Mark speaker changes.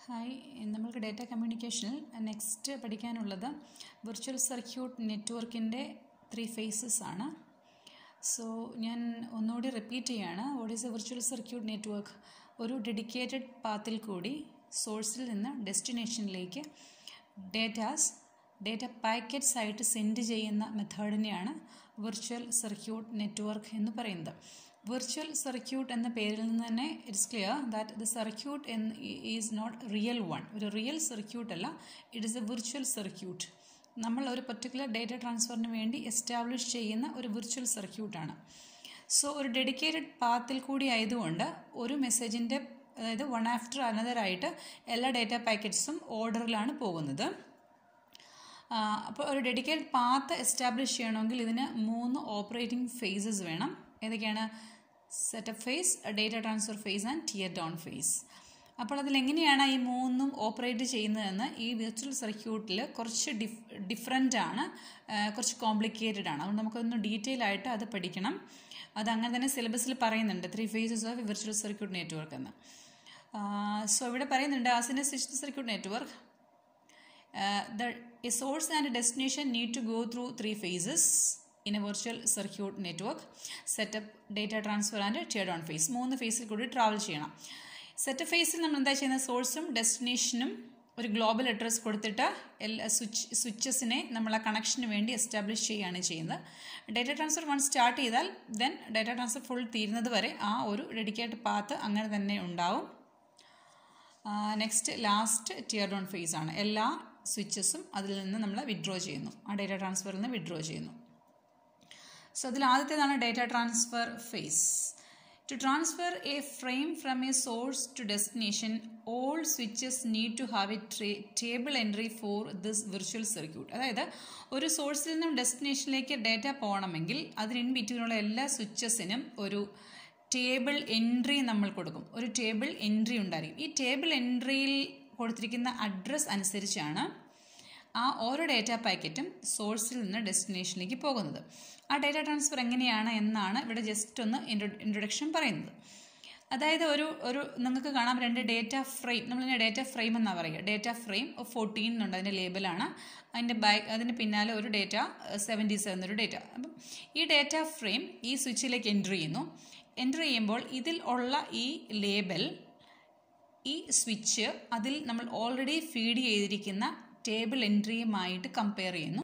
Speaker 1: hi നമ്മൾക്ക് data കമ്മ്യൂണിക്കേഷനിൽ next പഠിക്കാനുള്ളത് വിർച്വൽ സർക്യൂട്ട് നെറ്റ്വർക്കിൻ്റെ ത്രീ ഫേസസ് ആണ് സോ ഞാൻ ഒന്നുകൂടി റിപ്പീറ്റ് ചെയ്യാണ് what is a virtual circuit network ഒരു ഡെഡിക്കേറ്റഡ് പാത്തിൽ കൂടി സോഴ്സിൽ നിന്ന് ഡെസ്റ്റിനേഷനിലേക്ക് ഡേറ്റാസ് ഡേറ്റ പാക്കറ്റ്സ് ആയിട്ട് സെൻഡ് ചെയ്യുന്ന മെത്തേഡിനെയാണ് വിർച്വൽ സർക്യൂട്ട് നെറ്റ്വർക്ക് എന്ന് പറയുന്നത് വിർച്വൽ സർക്യൂട്ട് എന്ന പേരിൽ നിന്ന് തന്നെ it's clear that the circuit N is not real one ഒരു റിയൽ സർക്യൂട്ട് അല്ല it is a virtual circuit നമ്മൾ ഒരു പർട്ടിക്കുലർ ഡേറ്റ ട്രാൻസ്ഫറിന് വേണ്ടി എസ്റ്റാബ്ലിഷ് ചെയ്യുന്ന ഒരു വിർച്വൽ സർക്യൂട്ടാണ് സോ ഒരു ഡെഡിക്കേറ്റഡ് പാത്തിൽ കൂടി ആയതുകൊണ്ട് ഒരു മെസ്സേജിൻ്റെ അതായത് വൺ ആഫ്റ്റർ അനദർ ആയിട്ട് എല്ലാ ഡേറ്റ പാക്കറ്റ്സും ഓർഡറിലാണ് പോകുന്നത് അപ്പോൾ ഒരു ഡെഡിക്കേറ്റഡ് പാത്ത് എസ്റ്റാബ്ലിഷ് ചെയ്യണമെങ്കിൽ ഇതിന് മൂന്ന് ഓപ്പറേറ്റിംഗ് ഫേസസ് വേണം ഏതൊക്കെയാണ് setup phase data transfer phase and tear down phase അപ്പോൾ അതിലെങ്ങനെയാണ് ഈ മൂന്നും ഓപ്പറേറ്റ് ചെയ്യുന്നതെന്ന് ഈ വിർച്വൽ സർക്യൂട്ടിൽ കുറച്ച് ഡിഫ് ഡിഫറെൻ്റ് ആണ് കുറച്ച് കോംപ്ലിക്കേറ്റഡ് ആണ് അതുകൊണ്ട് നമുക്കൊന്ന് ഡീറ്റെയിൽ ആയിട്ട് അത് പഠിക്കണം അത് അങ്ങനെ തന്നെ സിലബസിൽ പറയുന്നുണ്ട് three phases of virtual circuit network എന്ന് സോ ഇവിടെ പറയുന്നുണ്ട് as in a switch circuit network the a source and a destination need to go through three phases in a virtual circuit network setup data transfer and tear down phase മൂന്ന് ഫേസിൽ കൂടി travel ചെയ്യണം setup ഫേസിൽ നമ്മൾ എന്താ ചെയ്യുന്നത് സോഴ്സും ഡെസ്റ്റിനേഷനും ഒരു ഗ്ലോബൽ അഡ്രസ് കൊടുത്തിട്ട് എല്ലാ സ്വിച്ച് സ്വിച്ചസിനെ നമ്മൾ ആ കണക്ഷന് വേണ്ടി എസ്റ്റാബ്ലിഷ് ചെയ്യുകയാണ് ചെയ്യുന്നത് ഡേറ്റ ട്രാൻസ്ഫർ വൺ സ്റ്റാർട്ട് ചെയ്താൽ ദെൻ ഡേറ്റ ട്രാൻസ്ഫർ ഫുൾ തീരുന്നത് വരെ ആ ഒരു ഡെഡിക്കേറ്റഡ് പാത്ത് അങ്ങനെ തന്നെ ഉണ്ടാവും next last tear down phase ആണ് എല്ലാ സ്വിച്ചസും അതിൽ നിന്ന് നമ്മൾ വിഡ്രോ ചെയ്യുന്നു ആ ഡേറ്റ ട്രാൻസ്ഫറിൽ നിന്ന് വിഡ്രോ ചെയ്യുന്നു സോ അതിൽ ആദ്യത്തേതാണ് data transfer phase to transfer a frame from a source to destination all switches need to have a table entry for this virtual circuit അതായത് ഒരു സോഴ്സിൽ നിന്നും ഡെസ്റ്റിനേഷനിലേക്ക് ഡേറ്റ പോകണമെങ്കിൽ അതിന് ഇൻ ബിറ്റ്വീനുള്ള എല്ലാ സ്വിച്ചസിനും ഒരു ടേബിൾ എൻട്രി നമ്മൾ കൊടുക്കും ഒരു ടേബിൾ എൻട്രി ഉണ്ടായിരിക്കും ഈ ടേബിൾ എൻട്രിയിൽ കൊടുത്തിരിക്കുന്ന അഡ്രസ്സ് അനുസരിച്ചാണ് ആ ഓരോ ഡേറ്റ പാക്കറ്റും സോഴ്സിൽ നിന്ന് ഡെസ്റ്റിനേഷനിലേക്ക് പോകുന്നത് ആ ഡേറ്റ ട്രാൻസ്ഫർ എങ്ങനെയാണ് എന്നാണ് ഇവിടെ ജസ്റ്റ് ഒന്ന് ഇൻട്രൊഡക്ഷൻ പറയുന്നത് അതായത് ഒരു ഒരു നിങ്ങൾക്ക് കാണാം രണ്ട് ഡേറ്റ ഫ്രെയിം നമ്മളിതിനെ ഡേറ്റ ഫ്രെയിം എന്നാണ് പറയുക ഡേറ്റ ഫ്രെയിം ഫോർട്ടീൻ എന്നുണ്ട് അതിൻ്റെ ലേബലാണ് അതിൻ്റെ ബാക്ക് അതിന് പിന്നാലെ ഒരു ഡേറ്റ സെവൻറ്റി സെവൻ ഒരു ഡേറ്റ അപ്പം ഈ ഡേറ്റ ഫ്രെയിം ഈ സ്വിച്ചിലേക്ക് എൻട്രി ചെയ്യുന്നു എൻ്റർ ചെയ്യുമ്പോൾ ഇതിൽ ഉള്ള ഈ ലേബൽ ഈ സ്വിച്ച് അതിൽ നമ്മൾ ഓൾറെഡി ഫീഡ് ചെയ്തിരിക്കുന്ന ടേബിൾ എൻട്രിയുമായിട്ട് കമ്പയർ ചെയ്യുന്നു